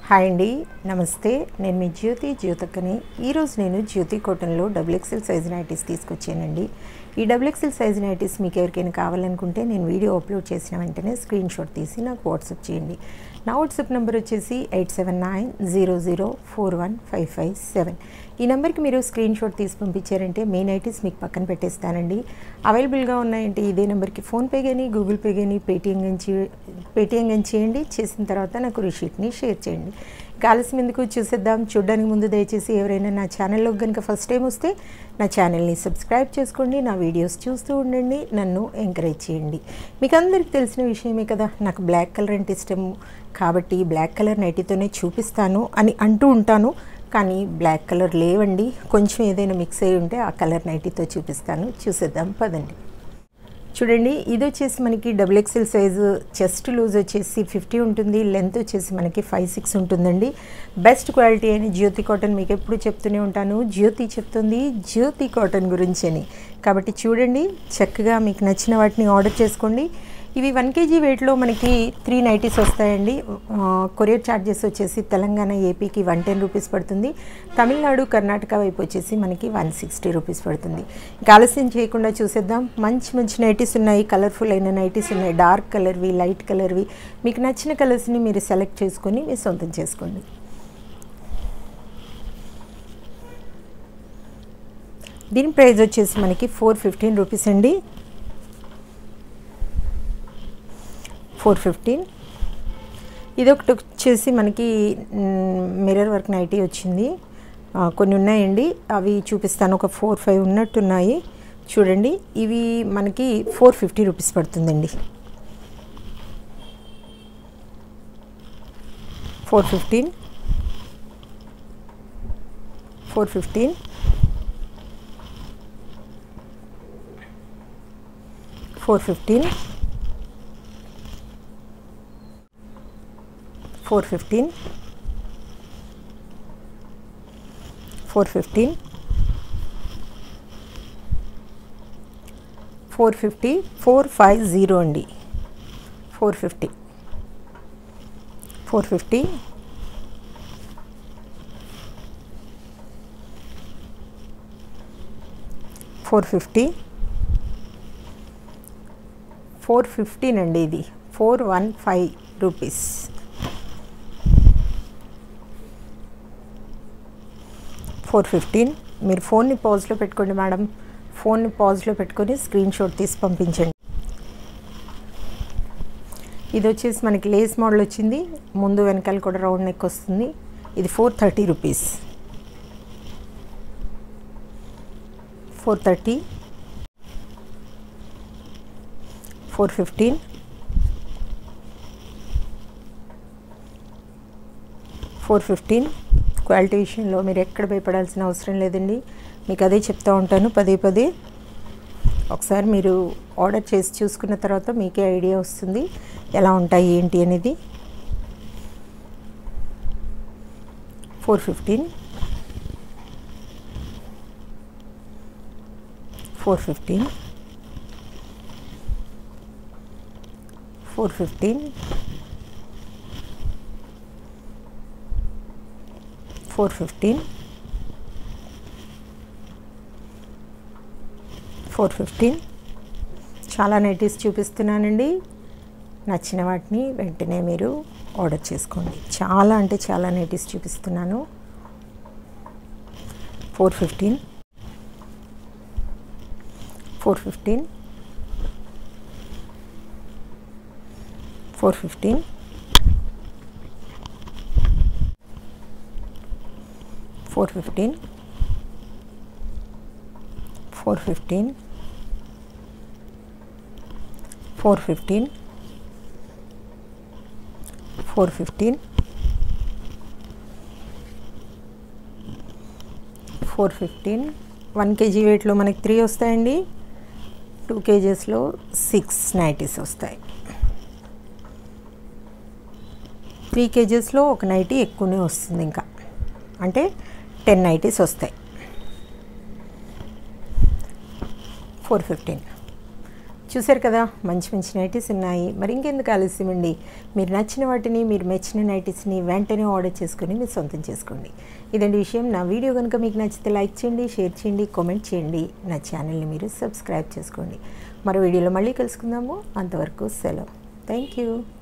hi అండి నమస్తే నేను మీ జ్యోతి జ్యోతక్కని ఈరోజు నేను జ్యోతి కాటన్లో డబుల్ ఎక్సెల్ సైజ్ నైటీస్ తీసుకొచ్చానండి ఈ డబుల్ ఎక్సెల్ సైజ్ నైటీస్ మీకు ఎవరికైనా కావాలనుకుంటే నేను వీడియో అప్లోడ్ చేసిన వెంటనే స్క్రీన్ షాట్ తీసి నాకు వాట్సాప్ చేయండి నా వాట్సాప్ నెంబర్ వచ్చేసి eight seven nine zero zero four one five five seven ఈ నెంబర్కి మీరు స్క్రీన్ షాట్ తీసి పంపించారంటే మీ నైటీస్ మీకు పక్కన పెట్టేస్తానండి అవైలబుల్గా ఉన్నాయంటే ఇదే నెంబర్కి ఫోన్పే కానీ గూగుల్ పే కానీ పేటిఎం కానీ చే- పేటిఎం కానీ చేయండి చేసిన తర్వాత నాకు రిషీట్ని షేర్ చేయండి కాలసి ఎందుకు చూసేద్దాం చూడడానికి ముందు దయచేసి ఎవరైనా నా ఛానల్లోకి కనుక ఫస్ట్ టైం వస్తే నా ఛానల్ని సబ్స్క్రైబ్ చేసుకోండి నా వీడియోస్ చూస్తూ ఉండండి నన్ను ఎంకరేజ్ చేయండి మీకు అందరికి తెలిసిన విషయమే కదా నాకు బ్లాక్ కలర్ అంటే ఇష్టము కాబట్టి బ్లాక్ కలర్ నైటీతోనే చూపిస్తాను అని అంటూ ఉంటాను కానీ బ్లాక్ కలర్ లేవండి కొంచెం ఏదైనా మిక్స్ అయి ఉంటే ఆ కలర్ నైటీతో చూపిస్తాను చూసేద్దాం పదండి చూడండి ఇది వచ్చేసి మనకి double XL size chest loose వచ్చేసి ఫిఫ్టీ ఉంటుంది లెంత్ వచ్చేసి మనకి ఫైవ్ సిక్స్ ఉంటుందండి బెస్ట్ క్వాలిటీ అయిన జ్యోతి కాటన్ మీకు ఎప్పుడు చెప్తూనే ఉంటాను జ్యోతి చెప్తుంది జ్యోతి కాటన్ గురించి అని కాబట్టి చూడండి చక్కగా మీకు నచ్చిన వాటిని ఆర్డర్ చేసుకోండి ఇవి వన్ కేజీ వెయిట్లో మనకి త్రీ నైటీస్ వస్తాయండి ఆ, కొరియర్ ఛార్జెస్ వచ్చేసి తెలంగాణ ఏపీకి వన్ టెన్ రూపీస్ పడుతుంది తమిళనాడు కర్ణాటక వైపు వచ్చేసి మనకి వన్ సిక్స్టీ రూపీస్ పడుతుంది ఇంకా ఆలస్యం చేయకుండా చూసేద్దాం మంచి మంచి నైటీస్ ఉన్నాయి కలర్ఫుల్ అయిన నైటీస్ ఉన్నాయి డార్క్ కలర్వి లైట్ కలర్వి మీకు నచ్చిన కలర్స్ని మీరు సెలెక్ట్ చేసుకొని మీరు సొంతం చేసుకోండి దీని ప్రైస్ వచ్చేసి మనకి ఫోర్ ఫిఫ్టీన్ రూపీస్ అండి ఫోర్ ఫిఫ్టీన్ ఇది ఒకటి వచ్చేసి మనకి మిర్రర్ వర్క్ నైటీ వచ్చింది ఆ, కొన్ని ఉన్నాయండి అవి చూపిస్తాను ఒక ఫోర్ ఫైవ్ ఉన్నట్టున్నాయి చూడండి ఇవి మనకి ఫోర్ ఫిఫ్టీ రూపీస్ పడుతుందండి four fifteen four fifteen four fifteen four fifteen four fifteen four fifty four five zero అండి four fifty four fifty four fifty four fifteen అండి ఇది four one five rupees four fifteen మీరు ఫోన్ని పాజ్లో పెట్టుకోండి madam ఫోన్ని పాజ్లో పెట్టుకొని screen shot తీసి పంపించండి ఇది వచ్చేసి మనకి లేస్ మోడల్ వచ్చింది ముందు వెనకాల కూడా రౌండ్ నెక్ వస్తుంది ఇది four thirty rupees four thirty four fifteen four fifteen quality విషయంలో మీరు ఎక్కడ భయపడాల్సిన అవసరం లేదండి మీకు అదే చెప్తూ ఉంటాను పదే పదే ఒకసారి మీరు ఆర్డర్ చేసి చూసుకున్న తర్వాత మీకే ఐడియా వస్తుంది ఎలా ఉంటాయి ఏంటి అనేది four fifteen four fifteen four fifteen four fifteen four fifteen చాలా నైటీస్ చూపిస్తున్నానండి నచ్చిన వాటిని వెంటనే మీరు ఆర్డర్ చేసుకోండి చాలా అంటే చాలా నైటీస్ చూపిస్తున్నాను four fifteen four fifteen four fifteen four fifteen four fifteen four fifteen four fifteen four fifteen one KG వెయిట్లో మనకి త్రీ వస్తాయండి టూ కేజెస్లో సిక్స్ నైటీస్ వస్తాయి త్రీ కేజెస్లో ఒక నైటీ ఎక్కువనే వస్తుంది ఇంకా అంటే టెన్ నైటీస్ వస్తాయి ఫోర్ ఫిఫ్టీన్ చూశారు కదా మంచి మంచి నైటీస్ ఉన్నాయి మరి ఇంకెందుకు ఆలస్యం అండి మీరు నచ్చిన వాటిని మీరు మెచ్చిన నైటీస్ని వెంటనే ఆర్డర్ చేసుకుని మీరు సొంతం చేసుకోండి ఇదండి విషయం నా వీడియో కనుక మీకు నచ్చితే లైక్ చేయండి షేర్ చేయండి కామెంట్ చేయండి నా ఛానల్ని మీరు సబ్స్క్రైబ్ చేసుకోండి మరో వీడియోలో మళ్ళీ కలుసుకుందాము అంతవరకు సెలవు థ్యాంక్ యూ